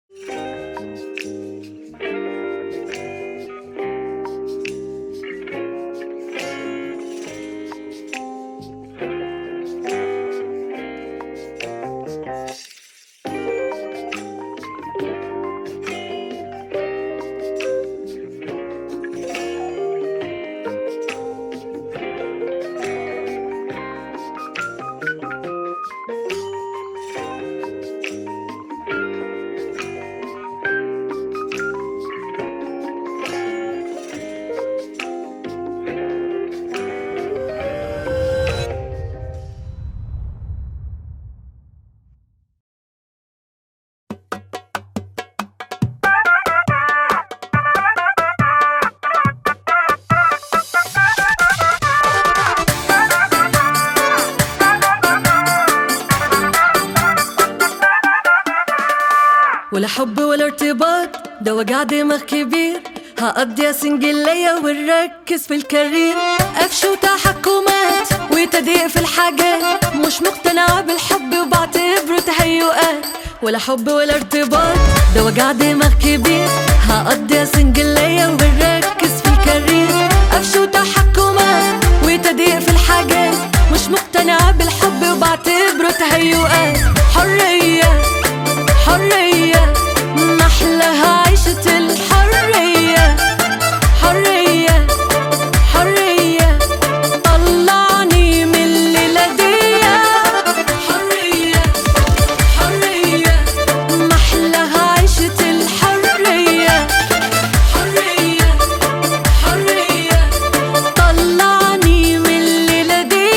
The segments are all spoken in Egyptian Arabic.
ولا حب ولا ارتباط ده وجع دماغ كبير هقضي سنجلية ونركز في الكارير قفش وتحكمات وتضييق في الحاجات مش مقتنعة بالحب وبعتبره تهيؤات ولا حب ولا ارتباط ده وجع دماغ كبير هقضي سنجلية ونركز في الكارير قفش وتحكمات وتضييق في الحاجات مش مقتنعة بالحب وبعتبره تهيؤات حرية حرية محلها عيشة الحرية حرية حرية طلعني من الليلة دي حرية حرية محلها عيشة الحرية حرية حرية طلعني من الليلة دي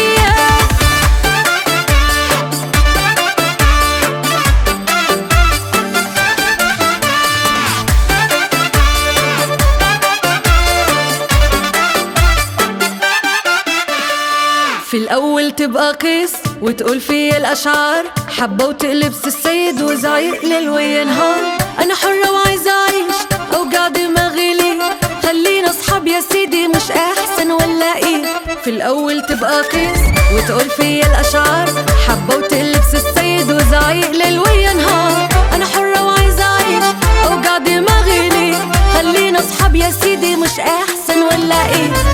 في الأول تبقى قيس وتقول في الأشعار حبة وتقلبس السيد وزعيق ليل وينهار أنا حرة وعايزة أعيش أوجع دماغي ليه خلينا أصحاب يا سيدي مش أحسن ولا إيه في الأول تبقى قيس وتقول في الأشعار حبة وتقلبس السيد وزعيق ليل وينهار أنا حرة وعايزة أعيش أوجع دماغي ليه خلينا أصحاب يا سيدي مش أحسن ولا إيه